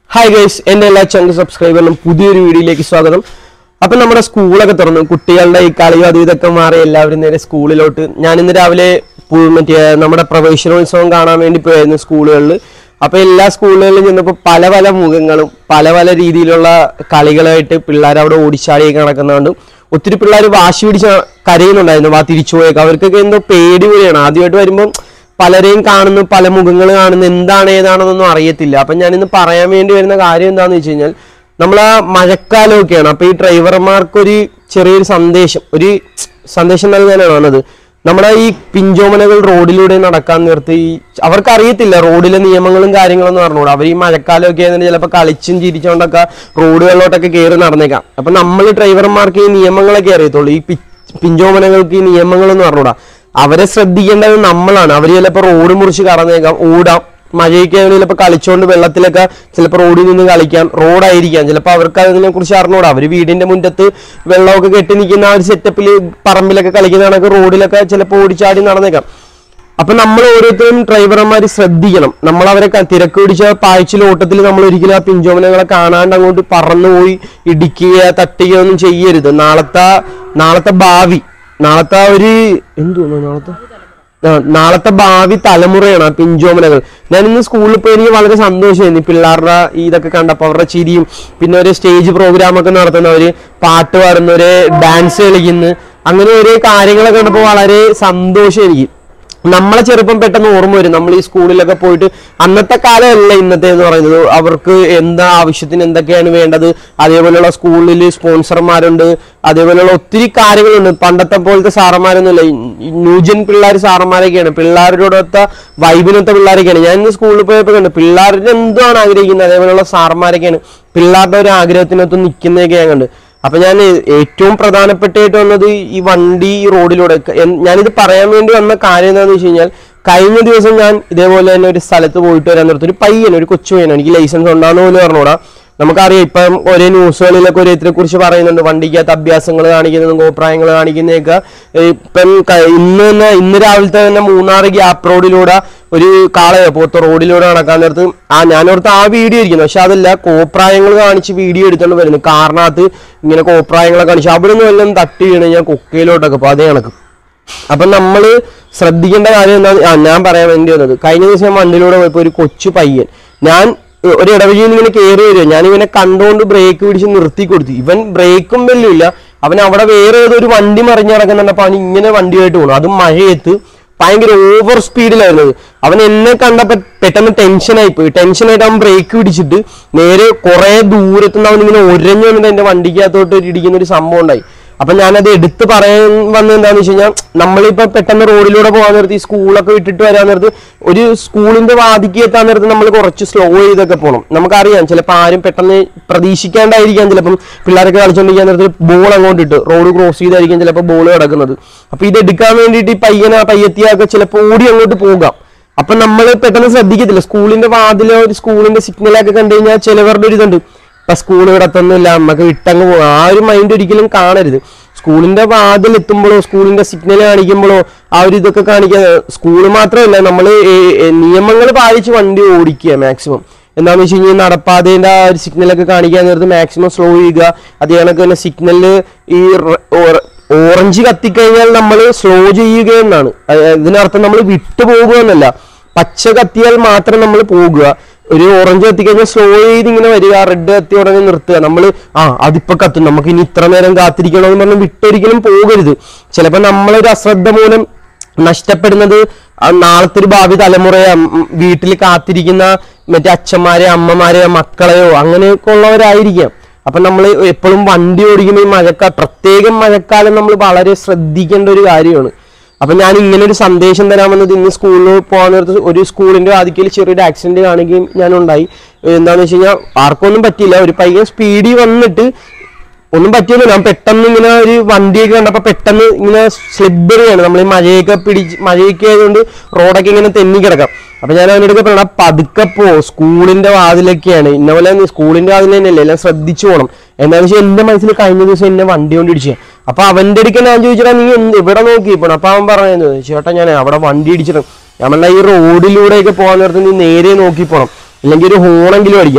hi guys എന്റെ എല്ലാ ചങ്ക് സബ്സ്ക്രൈബറിനും പുതിയൊരു വീഡിയോയിലേക്ക് സ്വാഗതം അപ്പൊ നമ്മുടെ സ്കൂളൊക്കെ തുറന്നു കുട്ടികളുടെ ഈ കളിയും അതും ഇതൊക്കെ മാറി എല്ലാവരും നേരെ സ്കൂളിലോട്ട് ഞാൻ ഇന്ന് രാവിലെ പു- മറ്റേ നമ്മുടെ പ്രവേശനോത്സവം കാണാൻ വേണ്ടി പോയായിരുന്നു സ്കൂളുകളിൽ അപ്പൊ എല്ലാ സ്കൂളുകളിലും ചെന്നപ്പോൾ പല പല മുഖങ്ങളും പല പല രീതിയിലുള്ള കളികളായിട്ട് പിള്ളേർ അവിടെ ഓടിച്ചാടിയൊക്കെ നടക്കുന്നതുകൊണ്ട് ഒത്തിരി പിള്ളേർ വാശി പിടിച്ച് കരയുന്നുണ്ടായിരുന്നു വാ തിരിച്ചു പോയേക്കാം അവർക്കൊക്കെ എന്തോ പേടി പോലെയാണ് ആദ്യമായിട്ട് വരുമ്പോൾ പലരെയും കാണുന്നു പല മുഖങ്ങൾ കാണുന്നു എന്താണ് ഏതാണെന്നൊന്നും അറിയത്തില്ല അപ്പൊ ഞാൻ ഇന്ന് പറയാൻ വേണ്ടി വരുന്ന കാര്യം എന്താണെന്ന് വെച്ച് കഴിഞ്ഞാൽ നമ്മൾ ആ മഴക്കാലമൊക്കെയാണ് അപ്പൊ ഈ ഡ്രൈവർമാർക്ക് ഒരു ചെറിയൊരു സന്ദേശം ഒരു സന്ദേശം നൽകാനാണ് വന്നത് നമ്മുടെ ഈ പിഞ്ചോമനകൾ റോഡിലൂടെ നടക്കാൻ നിർത്തി ഈ അവർക്ക് അറിയത്തില്ല റോഡിലെ നിയമങ്ങളും കാര്യങ്ങളൊന്നും അറിഞ്ഞൂടാ അവർ ഈ മഴക്കാലമൊക്കെ ആയതുകൊണ്ട് ചിലപ്പോൾ കളിച്ചും ചിരിച്ചുകൊണ്ടൊക്കെ റോഡുകളിലോട്ടൊക്കെ കയറി നടന്നേക്കാം അപ്പൊ നമ്മൾ ഡ്രൈവർമാർക്ക് ഈ നിയമങ്ങളൊക്കെ അറിയത്തുള്ളൂ ഈ പി- പിഞ്ചോമനകൾക്ക് ഈ നിയമങ്ങളൊന്നും അറിഞ്ഞൂടാ അവരെ ശ്രദ്ധിക്കേണ്ടത് നമ്മളാണ് അവർ ചിലപ്പോൾ റോഡ് മുറിച്ച് കടന്നേക്കാം ഓടാം മഴയൊക്കെ ആണെങ്കിൽ ചിലപ്പോൾ കളിച്ചോണ്ട് വെള്ളത്തിലൊക്കെ ചിലപ്പോൾ റോഡിൽ നിന്ന് കളിക്കാം റോഡായിരിക്കാം ചിലപ്പോൾ അവർക്ക് അതിനെ കുറിച്ച് അറിഞ്ഞൂടാ അവർ വീടിന്റെ മുറ്റത്ത് വെള്ളമൊക്കെ കെട്ടി നിൽക്കുന്ന ആ ഒരു സെറ്റപ്പിൽ പറമ്പിലൊക്കെ കളിക്കുന്ന കണക്ക് റോഡിലൊക്കെ ചിലപ്പോൾ ഓടിച്ചാടി നടന്നേക്കാം അപ്പൊ നമ്മൾ ഓരോരുത്തരും ഡ്രൈവർമാർ ശ്രദ്ധിക്കണം നമ്മൾ അവരെ ക- തിരക്ക് പിടിച്ച പായ്ച്ചിൽ ഓട്ടത്തിൽ നമ്മൾ ഒരിക്കലും ആ പിഞ്ചോമനകളെ കാണാണ്ട് അങ്ങോട്ട് പറന്നുപോയി ഇടിക്കുക തട്ടുകയോ ഒന്നും ചെയ്യരുത് നാളത്തെ നാളത്തെ ഭാവി നാളത്തെ ആ ഒരു എന്തുവാ നാളത്തെ ആ, നാളത്തെ ഭാവി തലമുറയാണ് ആ പിഞ്ചോമനകൾ ഞാൻ ഇന്ന് സ്കൂളിൽ പോയി എനിക്ക് വളരെ സന്തോഷമായിരുന്നു ഈ പിള്ളേരുടെ ഈ ഇതൊക്കെ കണ്ടപ്പോൾ അവരുടെ ചിരിയും പിന്നെ ഒരു സ്റ്റേജ് പ്രോഗ്രാം ഒക്കെ നടത്തുന്നവര് പാട്ട് പാടുന്നവര് ഡാൻസ് കളിക്കുന്നു അങ്ങനെ ഓരോ കാര്യങ്ങളൊക്കെ കണ്ടപ്പോൾ വളരെ സന്തോഷം എനിക്ക് നമ്മളെ ചെറുപ്പം പെട്ടെന്ന് ഓർമ്മ വരും നമ്മൾ ഈ സ്കൂളിലൊക്കെ പോയിട്ട് അന്നത്തെ കാലമല്ല ഇന്നത്തെ എന്ന് പറയുന്നത് അവർക്ക് എന്താ ആവശ്യത്തിന് എന്തൊക്കെയാണ് വേണ്ടത് അതേപോലെയുള്ള സ്കൂളിൽ സ്പോൺസർമാരുണ്ട് അതേപോലെയുള്ള ഒത്തിരി കാര്യങ്ങളുണ്ട് പണ്ടത്തെ പോലത്തെ സാറന്മാരൊന്നുമില്ല ഈ ന്യൂജൻ പിള്ളേർ സാറന്മാരൊക്കെയാണ് പിള്ളേരോടൊത്ത വൈബിനൊത്ത പിള്ളേരൊക്കെയാണ് ഞാൻ ഇന്ന് സ്കൂളിൽ പോയപ്പോൾ കണ്ടു പിള്ളേരുടെ എന്താണ് ആഗ്രഹിക്കുന്നത് അതേപോലെയുള്ള സാറന്മാരൊക്കെയാണ് പിള്ളേരുടെ ഒരു ആഗ്രഹത്തിനൊത്ത് നിൽക്കുന്നതൊക്കെ ഞാൻ കണ്ട് അപ്പൊ ഞാൻ ഏറ്റവും പ്രധാനപ്പെട്ടായിട്ട് വന്നത് ഈ വണ്ടി ഈ റോഡിലൂടെ എൻ- ഞാനിത് പറയാൻ വേണ്ടി വന്ന കാര്യം എന്താണെന്ന് വെച്ച് കഴിഞ്ഞാൽ കഴിഞ്ഞ ദിവസം ഞാൻ ഇതേപോലെ തന്നെ ഒരു സ്ഥലത്ത് പോയിട്ട് വരാൻ നിർത്തി ഒരു പയ്യൻ ഒരു കൊച്ചു പയ്യൻ എനിക്ക് ലൈസൻസ് ഉണ്ടാകുന്ന പോലും പറഞ്ഞൂടാ നമുക്കറിയാം ഇപ്പം ഒരേ ന്യൂസുകളിലൊക്കെ ഓരോരുത്തരെ കുറിച്ച് പറയുന്നുണ്ട് വണ്ടിക്കകത്ത് അഭ്യാസങ്ങൾ കാണിക്കുന്നതും കോപ്രായങ്ങൾ കാണിക്കുന്നതൊക്കെ ഏഹ് ഇപ്പം ക- ഇന്ന് തന്നെ ഇന്ന് രാവിലത്തെ തന്നെ മൂന്നാർ ഗ്യാപ്പ് റോഡിലൂടെ ഒരു കാളയോ പോത്ത റോഡിലൂടെ നടക്കാൻ നേരത്ത് ആ ഞാനോർത്ത് ആ വീഡിയോ ഇരിക്കുന്നു പക്ഷെ അതല്ല കോപ്രായങ്ങൾ കാണിച്ച് വീഡിയോ എടുത്തോണ്ട് വരുന്നു കാറിനകത്ത് ഇങ്ങനെ കോപ്രായങ്ങളെ കാണിച്ചു അവിടെ നിന്ന് വല്ലതും തട്ടി വീണ് കഴിഞ്ഞാൽ കൊക്കയിലോട്ടൊക്കെ അപ്പൊ അതേ കണക്ക് അപ്പൊ നമ്മള് ശ്രദ്ധിക്കേണ്ട കാര്യം എന്താ ആ ഞാൻ പറയാൻ വേണ്ടി വന്നത് കഴിഞ്ഞ ദിവസം ഞാൻ വണ്ടിയിലൂടെ പോയപ്പോ ഒരു കൊച്ചു പയ്യൻ ഞാൻ ഏർ, ഒരു ഇടവഴിയിൽ നിന്ന് ഇങ്ങനെ കയറി വരിക ഞാൻ ഇവനെ കണ്ടുകൊണ്ട് ബ്രേക്ക് പിടിച്ച് നിർത്തി കൊടുത്തു ഇവൻ ബ്രേക്കും വെല്ലുമില്ല അവൻ അവിടെ വേറെ ഏതൊരു വണ്ടി മറിഞ്ഞ് നടക്കുന്നുണ്ടപ്പോ അവൻ ഇങ്ങനെ വണ്ടിയായിട്ട് പോകണം അതും മഴയത്ത് ഭയങ്കര ഓവർ സ്പീഡിലായിരുന്നത് അവൻ എന്നെ കണ്ടപ്പോ പെട്ടെന്ന് ടെൻഷനായി പോയി ടെൻഷനായിട്ട് അവൻ ബ്രേക്ക് പിടിച്ചിട്ട് നേരെ കുറെ ദൂരത്തുനിന്ന് അവൻ ഇങ്ങനെ ഒരഞ്ഞു വന്നിട്ട് എന്റെ വണ്ടിക്കകത്തോട്ട് ഒരു ഇടിക്കുന്ന ഒരു സംഭവം ഉണ്ടായി അപ്പൊ ഞാനത് എടുത്ത് പറയാൻ വന്നത് എന്താന്ന് വെച്ച് കഴിഞ്ഞാൽ നമ്മളിപ്പോ പെട്ടെന്ന് റോഡിലൂടെ പോകാൻ നേരത്ത് ഈ സ്കൂളൊക്കെ വിട്ടിട്ട് വരാൻ നേരത്ത് ഒരു സ്കൂളിന്റെ വാതിക്ക് എത്താൻ നേരത്ത് നമ്മൾ കുറച്ച് സ്ലോ ചെയ്തൊക്കെ പോകണം നമുക്കറിയാം ചിലപ്പോൾ ആരും പെട്ടെന്ന് പ്രതീക്ഷിക്കാണ്ടായിരിക്കാം ചിലപ്പം പിള്ളേരൊക്കെ കളിച്ചോണ്ടിരിക്കാൻ നേരത്ത് ബോൾ അങ്ങോട്ട് ഇട്ട് റോഡ് ക്രോസ് ചെയ്തായിരിക്കും ചിലപ്പോൾ ബോൾ കിടക്കുന്നത് അപ്പൊ ഇത് എടുക്കാൻ വേണ്ടിയിട്ട് ഈ പയ്യന പയ്യത്തിയൊക്കെ ചിലപ്പോൾ ഓടി അങ്ങോട്ട് പോകാം അപ്പൊ നമ്മൾ പെട്ടെന്ന് ശ്രദ്ധിക്കത്തില്ല സ്കൂളിന്റെ വാതിലോ ഒരു സ്കൂളിന്റെ സിഗ്നലൊക്കെ കണ്ടു കഴിഞ്ഞാൽ ചിലവരുടെ ഒരു ഇതുണ്ട് ഇപ്പൊ സ്കൂൾ കിടത്തൊന്നുമില്ല നമുക്ക് വിട്ടങ്ങ് പോകും ആ ഒരു മൈൻഡ് ഒരിക്കലും കാണരുത് സ്കൂളിന്റെ വാതിൽ എത്തുമ്പോഴോ സ്കൂളിന്റെ സിഗ്നൽ കാണിക്കുമ്പോഴോ ആ ഒരു ഇതൊക്കെ കാണിക്കാൻ സ്കൂള് മാത്രമല്ല നമ്മൾ നിയമങ്ങൾ പാലിച്ച് വണ്ടി ഓടിക്കുക മാക്സിമം എന്താണെന്ന് വെച്ച് കഴിഞ്ഞാൽ നടപ്പാതേന്റെ ആ ഒരു സിഗ്നലൊക്കെ കാണിക്കാൻ നേരത്ത് മാക്സിമം സ്ലോ ചെയ്യുക അതേ കണക്ക് തന്നെ സിഗ്നലില് ഈ റ- ഓറ- ഓറഞ്ച് കത്തിക്കഴിഞ്ഞാൽ നമ്മൾ സ്ലോ ചെയ്യുക എന്നാണ് അത് ഇതിനർത്ഥം നമ്മൾ വിട്ടു പോകുക എന്നല്ല പച്ച കത്തിയാൽ മാത്രം നമ്മൾ പോകുക ഒരു ഓറഞ്ച് കത്തിക്കഴിഞ്ഞാൽ സ്ലോ ചെയ്ത് ഇങ്ങനെ വരിക റെഡ് കത്തി ഉടനെ നിർത്തുക നമ്മൾ ആ അതിപ്പോ കത്തും നമുക്ക് ഇനി ഇത്ര നേരം കാത്തിരിക്കണം എന്ന് പറഞ്ഞ് വിട്ടൊരിക്കലും പോകരുത് ചിലപ്പോൾ നമ്മളൊരു അശ്രദ്ധ മൂലം നഷ്ടപ്പെടുന്നത് ആ നാളത്തെ ഒരു ഭാവി തലമുറയെ വീട്ടിൽ കാത്തിരിക്കുന്ന മറ്റേ അച്ഛന്മാരെ അമ്മമാരെ മക്കളെയോ അങ്ങനെയൊക്കെ ഉള്ളവരായിരിക്കാം അപ്പൊ നമ്മൾ എപ്പോഴും വണ്ടി ഓടിക്കുമ്പോൾ ഈ മഴക്കാലം പ്രത്യേകം മഴക്കാലം നമ്മൾ വളരെ ശ്രദ്ധിക്കേണ്ട ഒരു കാര്യമാണ് അപ്പൊ ഞാൻ ഇങ്ങനെ ഒരു സന്ദേശം തരാൻ വന്നത് ഇന്ന് സ്കൂളിൽ പോകാൻ നേരത്ത് ഒരു സ്കൂളിന്റെ ആദ്യത്തിൽ ചെറിയൊരു ആക്സിഡന്റ് കാണുകയും ഞാൻ ഉണ്ടായി എന്താന്ന് വെച്ച് കഴിഞ്ഞാൽ ആർക്കൊന്നും പറ്റിയില്ല ഒരു പയ്യൻ സ്പീഡിൽ വന്നിട്ട് ഒന്നും പറ്റിയില്ല ഞാൻ പെട്ടെന്ന് ഇങ്ങനെ ഒരു വണ്ടിയൊക്കെ കണ്ടപ്പോ പെട്ടെന്ന് ഇങ്ങനെ സ്ലിബറിയാണ് നമ്മൾ ഈ മഴയൊക്കെ പിടിച്ച് മഴയൊക്കെ ആയതുകൊണ്ട് റോഡൊക്കെ ഇങ്ങനെ തെന്നി കിടക്കാം അപ്പൊ ഞാൻ അവനോടൊക്കെ പറയണ പതുക്കെ പോ സ്കൂളിന്റെ വാതിലൊക്കെയാണ് ഇന്ന പോലെ നീ സ്കൂളിന്റെ വാതിൽ തന്നെയല്ലേ എല്ലാം ശ്രദ്ധിച്ചു പോകണം എന്താണെന്ന് വെച്ചാൽ എന്റെ മനസ്സിൽ കഴിഞ്ഞ ദിവസം എന്നെ വണ്ടി കൊണ്ട് ഇടിച്ചേ അപ്പൊ അവന്റെ അടുക്ക് ഞാൻ ചോദിച്ചാ നീ എന്ത് ഇവിടെ നോക്കി പോണം അപ്പൊ അവൻ പറയുന്നത് ചേട്ടാ ഞാൻ അവിടെ വണ്ടി ഇടിച്ചിട്ട് ഞാൻ പറഞ്ഞ ഈ റോഡിലൂടെയൊക്കെ പോകാൻ നേരത്ത് നീ നേരെ നോക്കി പോണം അല്ലെങ്കിൽ ഒരു ഹോണെങ്കിലും അടിക്കണം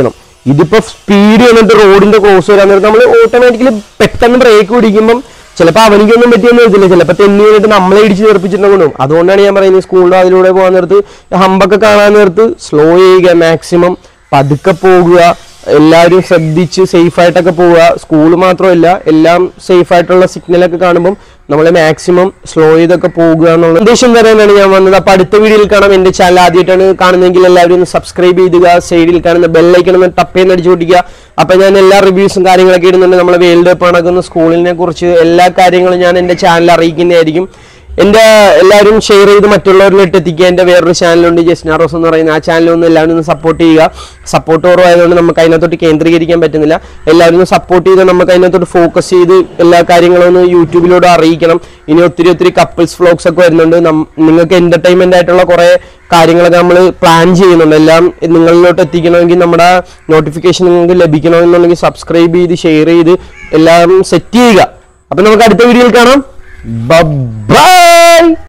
ഇതിപ്പോ സ്പീഡ് വന്നിട്ട് റോഡിന്റെ ക്രോസ് വരാൻ നേരത്ത് നമ്മൾ ഓട്ടോമാറ്റിക്കലി പെട്ടെന്ന് ബ്രേക്ക് പിടിക്കുമ്പം ചിലപ്പോൾ അവനിക്കൊന്നും പറ്റിയൊന്നും വരത്തില്ല ചിലപ്പോൾ തെന്നി വന്നിട്ട് നമ്മളെ ഇടിച്ച് തെറിപ്പിച്ചിട്ടുണ്ടാകും അതുകൊണ്ടാണ് ഞാൻ പറയുന്നത് സ്കൂളിൽ അതിലൂടെ പോകാൻ നേരത്ത് ഹമ്പൊക്കെ കാണാൻ നേരത്ത് സ്ലോ ചെയ്യുക മാക്സിമം പതുക്കെ പോകുക എല്ലാവരും ശ്രദ്ധിച്ച് സേഫ് ആയിട്ടൊക്കെ പോവുക സ്കൂൾ മാത്രമല്ല എല്ലാം സേഫ് ആയിട്ടുള്ള സിഗ്നലൊക്കെ കാണുമ്പോൾ നമ്മൾ മാക്സിമം സ്ലോ ചെയ്തൊക്കെ പോകുക എന്നുള്ള ഉദ്ദേശം തരാനാണ് ഞാൻ വന്നത് അപ്പോൾ അടുത്ത വീഡിയോയിൽ കാണാം എൻ്റെ ചാനൽ ആദ്യമായിട്ടാണ് കാണുന്നതെങ്കിൽ എല്ലാവരും ഒന്ന് സബ്സ്ക്രൈബ് ചെയ്യുക സൈഡിൽ കാണുന്ന ബെല്ലൈക്കൺ ഒന്ന് ടപ്പ് ചെയ്യുന്ന അടിച്ചു പൊട്ടിക്കുക അപ്പോൾ ഞാൻ എല്ലാ റിവ്യൂസും കാര്യങ്ങളൊക്കെ ഇടുന്നുണ്ട് നമ്മളെ വേൾഡ് കപ്പ് നടക്കുന്ന സ്കൂളിനെ കുറിച്ച് എല്ലാ കാര്യങ്ങളും ഞാൻ എൻ്റെ ചാനൽ അറിയിക്കുന്നതായിരിക്കും എൻ്റെ എല്ലാവരും ഷെയർ ചെയ്ത് മറ്റുള്ളവരിലോട്ട് എത്തിക്കുക എൻ്റെ വേറൊരു ചാനലുണ്ട് ജസ്ന റോസ് എന്ന് പറയുന്ന ആ ചാനലൊന്ന് എല്ലാവരും ഒന്ന് സപ്പോർട്ട് ചെയ്യുക സപ്പോർട്ട് കുറവായതുകൊണ്ട് നമുക്ക് അതിനകത്തോട്ട് കേന്ദ്രീകരിക്കാൻ പറ്റുന്നില്ല എല്ലാവരും ഒന്ന് സപ്പോർട്ട് ചെയ്ത് നമുക്ക് അതിനകത്തോട്ട് ഫോക്കസ് ചെയ്ത് എല്ലാ കാര്യങ്ങളും ഒന്ന് യൂട്യൂബിലൂടെ അറിയിക്കണം ഇനി ഒത്തിരി ഒത്തിരി കപ്പിൾസ് വ്ളോഗ്സ് ഒക്കെ വരുന്നുണ്ട് നം- നിങ്ങൾക്ക് എന്റർടൈൻമെന്റ് ആയിട്ടുള്ള കുറേ കാര്യങ്ങളൊക്കെ നമ്മൾ പ്ലാൻ ചെയ്യുന്നുണ്ട് എല്ലാം നിങ്ങളിലോട്ട് എത്തിക്കണമെങ്കിൽ നമ്മുടെ നോട്ടിഫിക്കേഷൻ നിങ്ങൾക്ക് ലഭിക്കണമെന്നുണ്ടെങ്കിൽ സബ്സ്ക്രൈബ് ചെയ്ത് ഷെയർ ചെയ്ത് എല്ലാം സെറ്റ് ചെയ്യുക അപ്പൊ നമുക്ക് അടുത്ത വീഡിയോയിൽ കാണാം ബൈ